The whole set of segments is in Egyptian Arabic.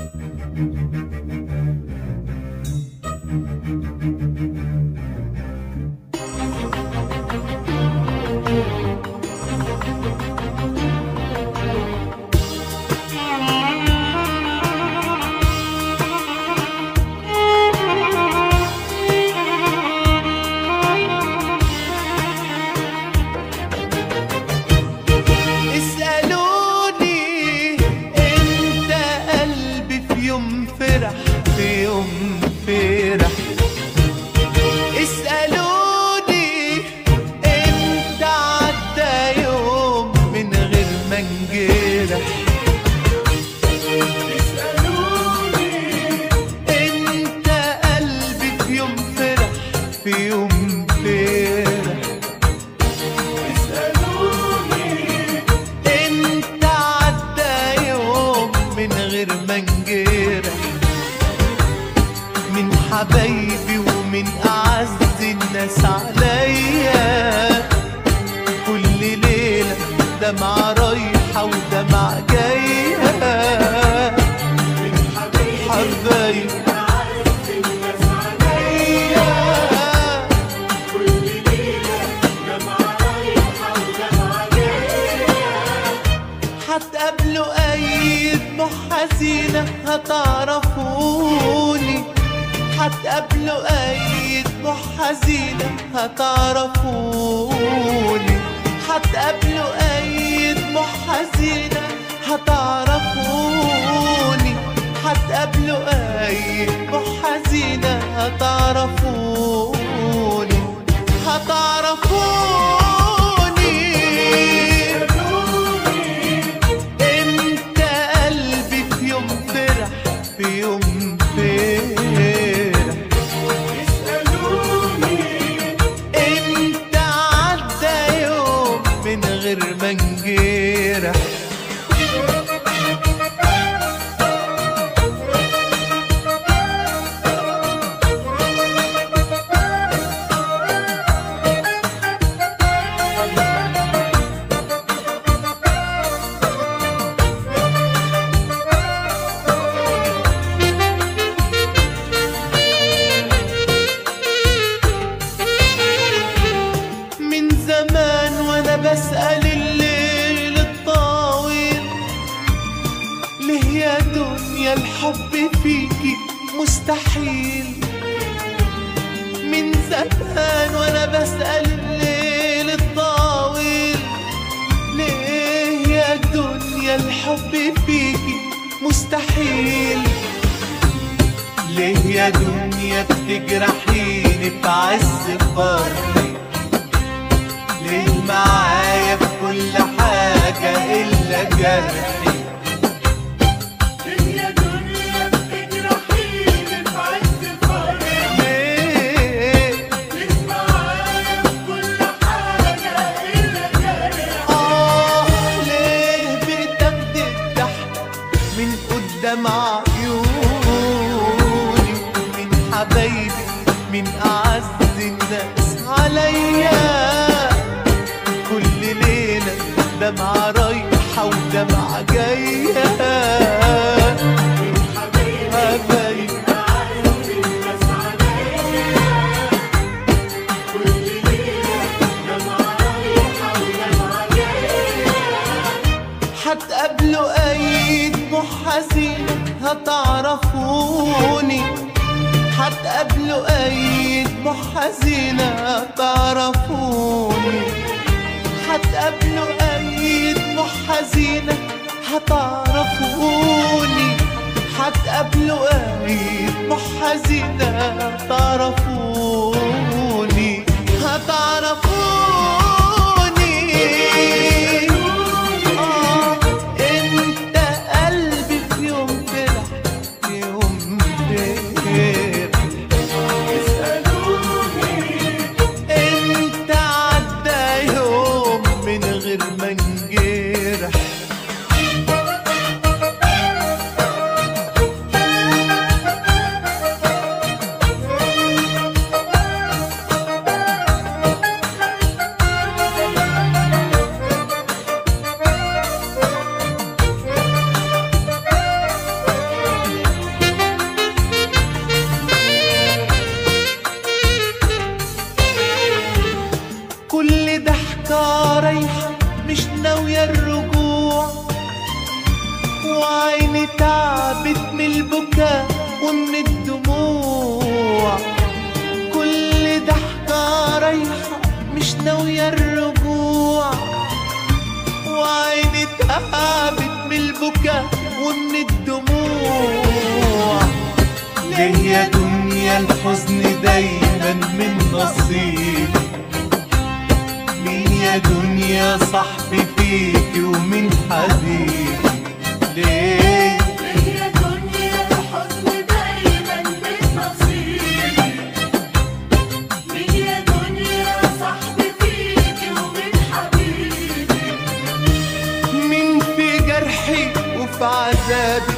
اسألوني انت قلبي في يوم فرح في يوم فرح اسألوني انت عدى يوم من غير ما انجرح انت قلبي في يوم فرح في يوم فرح انت عدى يوم من غير ما انجرح من حبايبي ومن اعز الناس عليا كل ليله دمعة رايحة ودمعة جاية من حبايبي عليا هتقابلوا اي دموع حزينة هتعرفوني هتقابلوا اي دموع حزينة هتعرفوني هتقابلوا اي دموع حزينة هتعرفوني هتقابلوا اي دموع حزينة هتعرفوني هتعرفوني انت قلبي في يوم فرح في يوم فرح انت عدى يوم من غير ما انجرح من زمان وانا بسأل الليل الطويل ليه يا دنيا الحب فيكي مستحيل من زمان وانا بسأل الليل الطويل ليه يا دنيا الحب فيكي مستحيل ليه يا دنيا بتجرحيني في عز فرحي ليه معايا في كل حاجة إلا جرحي ليه آه ليه بتاخدي الضحك من قدام عيوني من حبايبي من أعز الناس عليا كل ليلة دمعة رايحة ودمعة جاية حبايبي هتقابلوا اي دموع حزينة هتعرفوني هتقابلوا اي دموع حزينة هتعرفوني هتقابلوا اي دموع حزينة هتعرفوني هتقابلوا اي دموع حزينة هتعرفوني هتعرفوني آه، انت قلبي في يوم فرح في يوم فرح انت عدى يوم من غير ما انجرح وعيني تعبت من البكاء ومن الدموع كل ضحكة رايحة مش ناوية الرجوع وعيني تعبت من البكاء ومن الدموع ليه يا دنيا الحزن دايما من نصيبي مين يا دنيا صاحبي فيكي ومين حبيبي ليه هي دنيا الحزن دايما بالنصيب مين يا دنيا صاحبي فيكي ومن حبيبي مين في جرحي وفي عذابي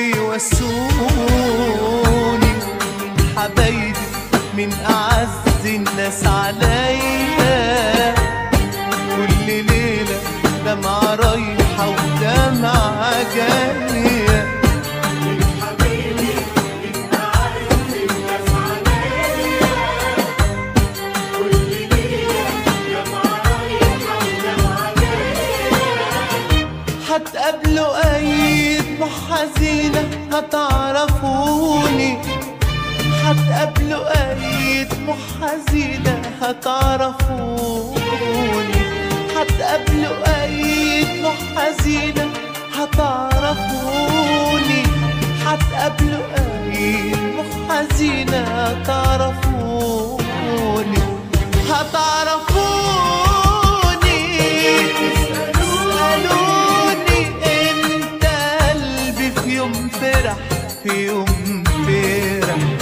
بيوسوني حبايبي من أعز الناس عليا كل ليلة دمعة رايحة ودمعة جاية من حبيبي من أعز الناس عليا كل ليلة دمعة رايحة ودمعة جاية هتقابلوا أي دموع حزينة هتعرفوني هتقابلوا أي دموع حزينة هتعرفوني هتقابلوا أي دموع حزينة هتعرفوني هتقابلوا أي دموع حزينة هتعرفوني هتعرفوني اسألوني امتى قلبي في يوم فرح في يوم فرح